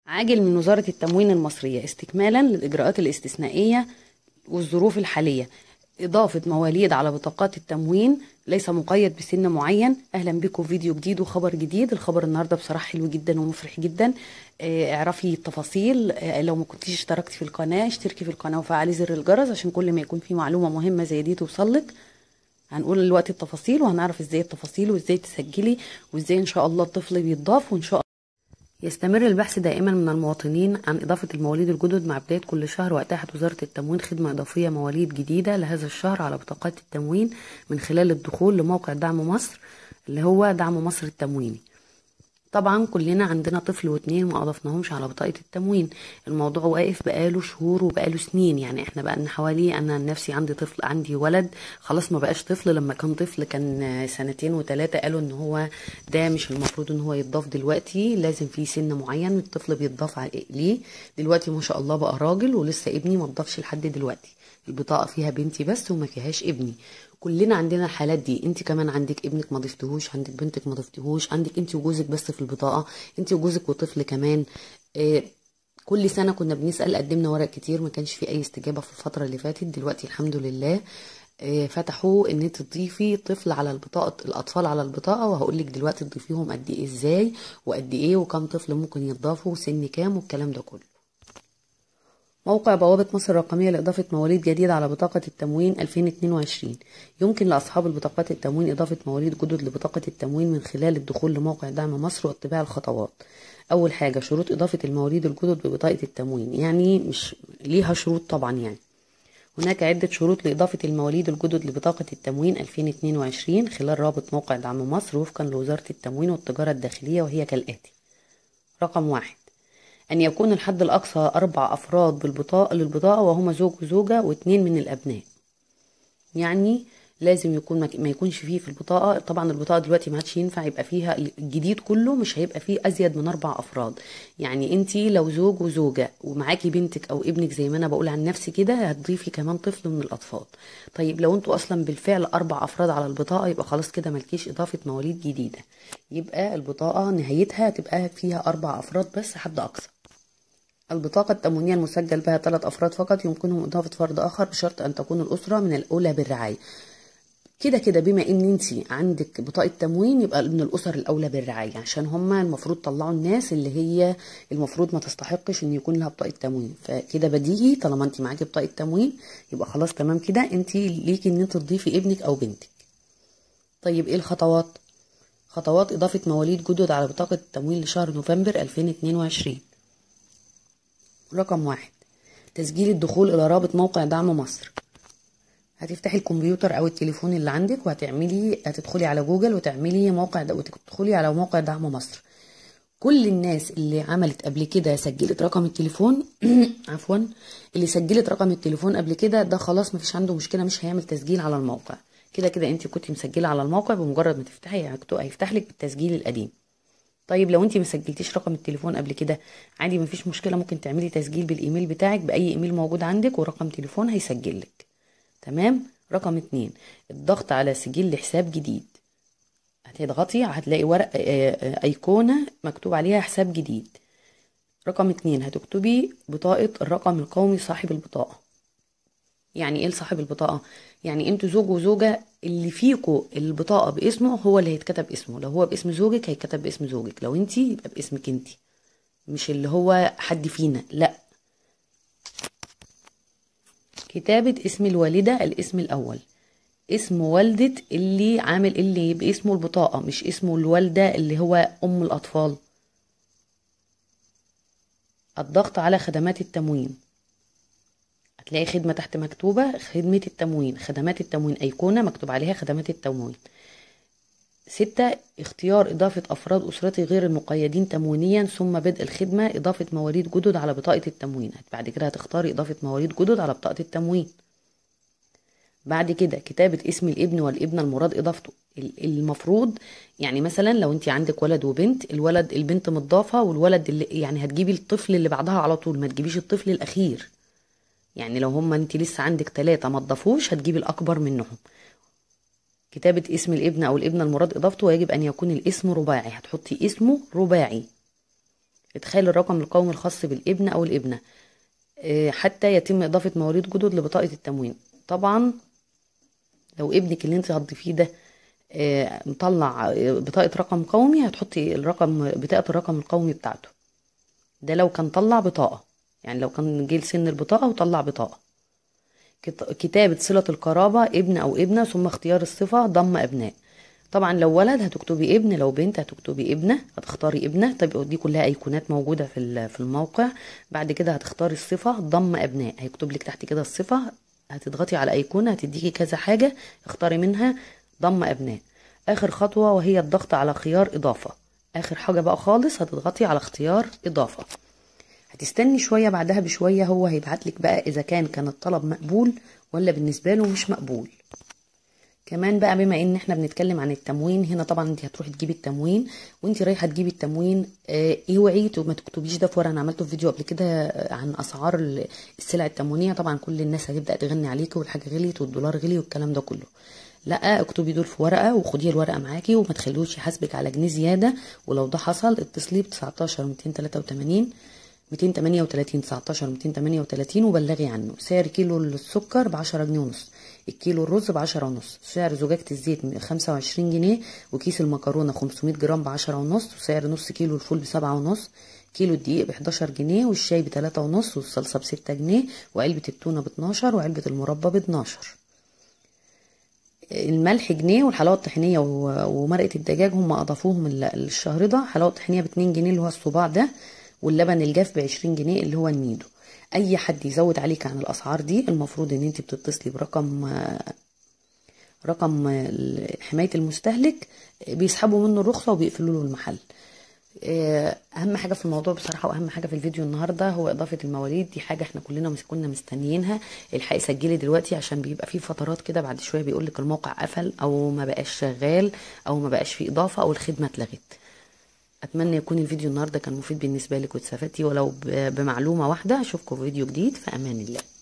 عاجل من وزارة التموين المصرية استكمالا للإجراءات الاستثنائية والظروف الحالية إضافة مواليد على بطاقات التموين ليس مقيد بسن معين أهلا بكم فيديو جديد وخبر جديد الخبر النهاردة بصراحة حلو جدا ومفرح جدا آه، اعرفي التفاصيل آه، لو ما كنتيش اشتركتي في القناة اشتركي في القناة وفعلي زر الجرس عشان كل ما يكون في معلومة مهمة زي دي توصلك هنقول دلوقتي التفاصيل وهنعرف ازاي التفاصيل وازاي تسجلي وازاي ان شاء الله الطفل بيتضاف وان شاء الله يستمر البحث دائما من المواطنين عن إضافة المواليد الجدد مع بداية كل شهر وأتاحت وزارة التموين خدمة إضافية مواليد جديدة لهذا الشهر على بطاقات التموين من خلال الدخول لموقع دعم مصر اللي هو دعم مصر التمويني طبعا كلنا عندنا طفل واتنين ما اضفناهمش على بطاقه التموين الموضوع واقف بقاله شهور وبقاله سنين يعني احنا بقى حوالي انا عن نفسي عندي طفل عندي ولد خلاص ما بقاش طفل لما كان طفل كان سنتين وثلاثه قالوا ان هو ده مش المفروض ان هو يتضاف دلوقتي لازم في سن معين الطفل بيتضاف عليه دلوقتي ما شاء الله بقى راجل ولسه ابني ما اتضافش لحد دلوقتي البطاقه فيها بنتي بس وما فيهاش ابني كلنا عندنا الحالات دي انت كمان عندك ابنك ما ضفتهوش عندك بنتك ما ضفتهوش عندك انت وجوزك بس في البطاقه انت وجوزك وطفل كمان اه كل سنه كنا بنسال قدمنا ورق كتير ما كانش في اي استجابه في الفتره اللي فاتت دلوقتي الحمد لله اه فتحوا ان انت تضيفي طفل على البطاقه الاطفال على البطاقه وهقول لك دلوقتي تضيفيهم قد ايه ازاي وقد ايه وكم طفل ممكن يتضافوا وسن كام والكلام ده كله موقع بوابة مصر الرقمية لإضافة مواليد جديدة على بطاقة التموين 2022 يمكن لأصحاب البطاقات التموين إضافة مواليد جدد لبطاقة التموين من خلال الدخول لموقع دعم مصر واتباع الخطوات أول حاجة شروط إضافة المواليد الجدد ببطاقة التموين يعني مش ليها شروط طبعا يعني هناك عدة شروط لإضافة المواليد الجدد لبطاقة التموين 2022 خلال رابط موقع دعم مصر وفقا لوزارة التموين والتجارة الداخلية وهي كالآتي رقم واحد أن يكون الحد الأقصى أربع أفراد بالبطاقة للبطاقة وهما زوج وزوجة واثنين من الأبناء يعني لازم يكون ما يكونش فيه في البطاقة طبعا البطاقة دلوقتي ما عادش ينفع يبقى فيها الجديد كله مش هيبقى فيه أزيد من أربع أفراد يعني أنتي لو زوج وزوجة ومعاكي بنتك أو ابنك زي ما أنا بقول عن نفسي كده هتضيفي كمان طفل من الأطفال طيب لو أنتوا أصلا بالفعل أربع أفراد على البطاقة يبقى خلاص كده ملكيش إضافة مواليد جديدة يبقى البطاقة نهايتها تبقى فيها أربع أفراد بس حد أقصى البطاقة التموينية المسجل بها ثلاث أفراد فقط يمكنهم إضافة فرد آخر بشرط أن تكون الأسرة من الأولى بالرعاية كده كده بما ان انت عندك بطاقه تموين يبقى من الاسر الاولى بالرعايه عشان هما المفروض طلعوا الناس اللي هي المفروض ما تستحقش ان يكون لها بطاقه تموين فكده بديهي طالما انت معاكي بطاقه تموين يبقى خلاص تمام كده انت ليكي ان انت تضيفي ابنك او بنتك طيب ايه الخطوات خطوات اضافه مواليد جدد على بطاقه التموين لشهر نوفمبر 2022 رقم واحد تسجيل الدخول إلى رابط موقع دعم مصر هتفتحي الكمبيوتر أو التليفون اللي عندك وهتعملي هتدخلي على جوجل وتعملي موقع وتدخلي على موقع دعم مصر كل الناس اللي عملت قبل كده سجلت رقم التليفون عفوا اللي سجلت رقم التليفون قبل كده ده خلاص مفيش عنده مشكله مش هيعمل تسجيل على الموقع كده كده انت كنت مسجله على الموقع بمجرد ما تفتحي هيفتح لك بالتسجيل القديم طيب لو انت ما سجلتيش رقم التليفون قبل كده عادي مفيش مشكله ممكن تعملي تسجيل بالايميل بتاعك باي ايميل موجود عندك ورقم تليفون هيسجل لك تمام رقم اتنين الضغط على سجل حساب جديد هتضغطي هتلاقي ورق ايقونه مكتوب عليها حساب جديد رقم اتنين هتكتبي بطاقه الرقم القومي صاحب البطاقه يعني ايه صاحب البطاقه يعني انتوا زوج وزوجه اللي فيكو البطاقه باسمه هو اللي هيتكتب اسمه لو هو باسم زوجك هيتكتب باسم زوجك لو انتي يبقى باسمك انتي مش اللي هو حد فينا لا كتابة اسم الوالدة الاسم الأول اسم والدة اللي عامل اللي باسمه البطاقة مش اسمه الوالدة اللي هو أم الأطفال الضغط على خدمات التموين هتلاقي خدمة تحت مكتوبة خدمة التموين خدمات التموين أيقونة مكتوب عليها خدمات التموين ستة اختيار إضافة أفراد أسرتي غير المقيدين تموينيا ثم بدء الخدمة إضافة مواليد جدد على بطاقة التموين بعد كده هتختاري إضافة مواليد جدد على بطاقة التموين بعد كده كتابة اسم الابن والابنة المراد إضافته المفروض يعني مثلا لو انت عندك ولد وبنت الولد البنت مضافة والولد اللي يعني هتجيبي الطفل اللي بعدها على طول ما تجيبيش الطفل الأخير يعني لو هما انت لسه عندك ثلاثة ما تضافوش هتجيبي الأكبر منهم كتابة اسم الابن أو الابنة المراد إضافته ويجب أن يكون الاسم رباعي هتحطي اسمه رباعي ادخال الرقم القومي الخاص بالابن او الابنه آه، حتى يتم اضافه مواليد جدد لبطاقه التموين طبعا لو ابنك اللي انت هتضيفيه ده آه، مطلع آه، بطاقه رقم قومي هتحطي الرقم بطاقه الرقم القومي بتاعته ده لو كان طلع بطاقه يعني لو كان جه لسن البطاقه وطلع بطاقه كت- كتابة صلة القرابة ابن أو ابنة ثم اختيار الصفة ضم أبناء طبعا لو ولد هتكتبي ابن لو بنت هتكتبي ابنة هتختاري ابنة طب دي كلها أيقونات موجودة في ال- في الموقع بعد كده هتختاري الصفة ضم أبناء هيكتب لك تحت كده الصفة هتضغطي على أيقونة هتديكي كذا حاجة اختاري منها ضم أبناء آخر خطوة وهي الضغط على خيار إضافة آخر حاجة بقى خالص هتضغطي على اختيار إضافة هتستني شوية بعدها بشوية هو هيبعتلك بقى إذا كان كان الطلب مقبول ولا بالنسبة له مش مقبول كمان بقى بما ان احنا بنتكلم عن التموين هنا طبعا انت هتروحي تجيبي التموين وانت رايحه تجيبي التموين اه اوعي ما تكتبيش ده في ورقه انا عملته في فيديو قبل كده آه، عن اسعار ال- السلع التموينيه طبعا كل الناس هتبدا تغني عليكي والحاجه غليت والدولار غلي والكلام ده كله لا اكتبي دول في ورقه وخدي الورقه معاكي وما تخلوش يحاسبك على جنيه زياده ولو ده حصل اتصلي ب 19 283 238 19 238 وبلغي عنه سعر كيلو السكر ب 10 جنيه ونص الكيلو الرز ب 10 ونص سعر زجاجة الزيت 25 جنيه وكيس المكرونة 500 جرام ب 10 ونص وسعر نص كيلو الفول ب 7 ونص كيلو الدقيق ب 11 جنيه والشاي ب 3 ونص والصلصة ب 6 جنيه وعلبة التونة ب 12 وعلبة المربى ب 12 الملح جنيه والحلاوه الطحينيه و- ومرقه الدجاج هم اضافوهم ال- الشهر ده حلاوه طحينيه ب 2 جنيه اللي هو الصباع ده واللبن الجاف ب 20 جنيه اللي هو النيدو اي حد يزود عليك عن الاسعار دي المفروض ان انت بتتصلي برقم آه، رقم آه، حمايه المستهلك آه، بيسحبوا منه الرخصه وبيقفلوا له المحل آه، اهم حاجه في الموضوع بصراحه واهم حاجه في الفيديو النهارده هو اضافه المواليد دي حاجه احنا كلنا مس- كنا مستنيينها الحقي سجلي دلوقتي عشان بيبقى في فترات كده بعد شويه بيقول لك الموقع قفل او ما بقاش شغال او ما بقاش فيه اضافه او الخدمه اتلغت اتمنى يكون الفيديو النهارده كان مفيد بالنسبه لك واستفدتي ولو ب- بمعلومه واحده اشوفكم في فيديو جديد في امان الله